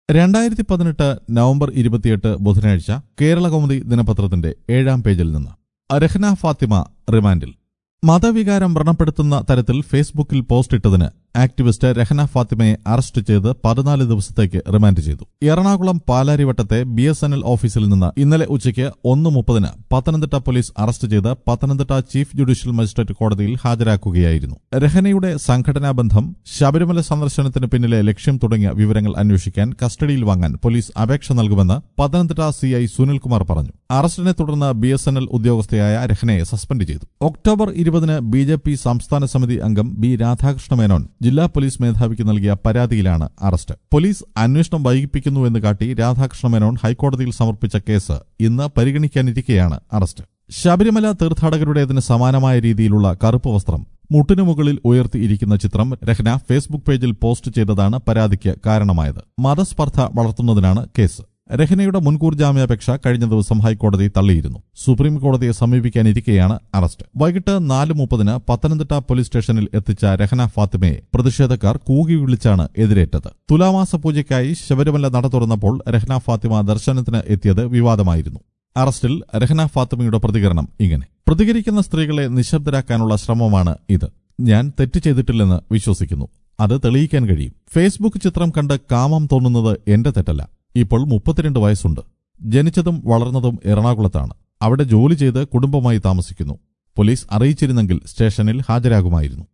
രണ്ടായിരത്തി പതിനെട്ട് നവംബർ ഇരുപത്തിയെട്ട് ബുധനാഴ്ച കേരള കൗമുദി ദിനപത്രത്തിന്റെ ഏഴാം പേജിൽ നിന്ന് രഹ്ന ഫാത്തിമ റിമാൻഡിൽ മതവികാരം വ്രണപ്പെടുത്തുന്ന തരത്തിൽ ഫേസ്ബുക്കിൽ പോസ്റ്റ് ഇട്ടതിന് ആക്ടിവിസ്റ്റ് രഹ്ന ഫാത്തിമയെ അറസ്റ്റ് ചെയ്ത് പതിനാല് ദിവസത്തേക്ക് റിമാൻഡ് ചെയ്തു എറണാകുളം പാലാരിവട്ടത്തെ ബി എസ് എൻ എൽ ഓഫീസിൽ നിന്ന് ഇന്നലെ ഉച്ചയ്ക്ക് ഒന്ന് മുപ്പതിന് പത്തനംതിട്ട പോലീസ് അറസ്റ്റ് ചെയ്ത് പത്തനംതിട്ട ചീഫ് ജുഡീഷ്യൽ മജിസ്ട്രേറ്റ് കോടതിയിൽ ഹാജരാക്കുകയായിരുന്നു രഹനയുടെ സംഘടനാ ബന്ധം ശബരിമല സന്ദർശനത്തിന് പിന്നിലെ ലക്ഷ്യം തുടങ്ങിയ വിവരങ്ങൾ അന്വേഷിക്കാൻ കസ്റ്റഡിയിൽ വാങ്ങാൻ പോലീസ് അപേക്ഷ നൽകുമെന്ന് പത്തനംതിട്ട സിഐ സുനിൽകുമാർ പറഞ്ഞു അറസ്റ്റിനെ തുടർന്ന് ബി എസ് എൻ എൽ ഉദ്യോഗസ്ഥയായ രഹനയെ സസ്പെൻഡ് ചെയ്തു ഒക്ടോബർ ഇരുപതിന് ബി ജെ പി സംസ്ഥാന സമിതി അംഗം ബി രാധാകൃഷ്ണ മേനോൻ ജില്ലാ പോലീസ് മേധാവിക്ക് നൽകിയ പരാതിയിലാണ് അറസ്റ്റ് പോലീസ് അന്വേഷണം വൈകിപ്പിക്കുന്നുവെന്ന് കാട്ടി രാധാകൃഷ്ണ മേനോൻ ഹൈക്കോടതിയിൽ സമർപ്പിച്ച കേസ് ഇന്ന് പരിഗണിക്കാനിരിക്കെയാണ് അറസ്റ്റ് ശബരിമല തീർത്ഥാടകരുടേതിന് സമാനമായ രീതിയിലുള്ള കറുപ്പ് വസ്ത്രം മുട്ടിനു മുകളിൽ ഉയർത്തിയിരിക്കുന്ന ചിത്രം രഹ്ന ഫേസ്ബുക്ക് പേജിൽ പോസ്റ്റ് ചെയ്തതാണ് പരാതിക്ക് കാരണമായത് മതസ്പർദ്ധ വളർത്തുന്നതിനാണ് കേസ് രഹ്നയുടെ മുൻകൂർ ജാമ്യാപേക്ഷ കഴിഞ്ഞ ദിവസം ഹൈക്കോടതി തള്ളിയിരുന്നു സുപ്രീം കോടതിയെ സമീപിക്കാനിരിക്കെയാണ് അറസ്റ്റ് വൈകിട്ട് നാല് മുപ്പതിന് പത്തനംതിട്ട പോലീസ് സ്റ്റേഷനിൽ എത്തിച്ച രഹ്ന ഫാത്തിമയെ പ്രതിഷേധക്കാർ കൂകി വിളിച്ചാണ് എതിരേറ്റത് തുലാമാസ പൂജയ്ക്കായി ശബരിമല നട തുറന്നപ്പോൾ രഹ്ന ഫാത്തിമ ദർശനത്തിന് എത്തിയത് വിവാദമായിരുന്നു അറസ്റ്റിൽ രഹ്ന ഫാത്തിമയുടെ പ്രതികരണം ഇങ്ങനെ പ്രതികരിക്കുന്ന സ്ത്രീകളെ നിശബ്ദരാക്കാനുള്ള ശ്രമമാണ് ഇത് ഞാൻ തെറ്റ് ചെയ്തിട്ടില്ലെന്ന് വിശ്വസിക്കുന്നു അത് തെളിയിക്കാൻ കഴിയും ഫേസ്ബുക്ക് ചിത്രം കണ്ട് കാമം തോന്നുന്നത് എന്റെ തെറ്റല്ല ഇപ്പോൾ മുപ്പത്തിരണ്ട് വയസ്സുണ്ട് ജനിച്ചതും വളർന്നതും എറണാകുളത്താണ് അവിടെ ജോലി ചെയ്ത് കുടുംബമായി താമസിക്കുന്നു പോലീസ് അറിയിച്ചിരുന്നെങ്കിൽ സ്റ്റേഷനിൽ ഹാജരാകുമായിരുന്നു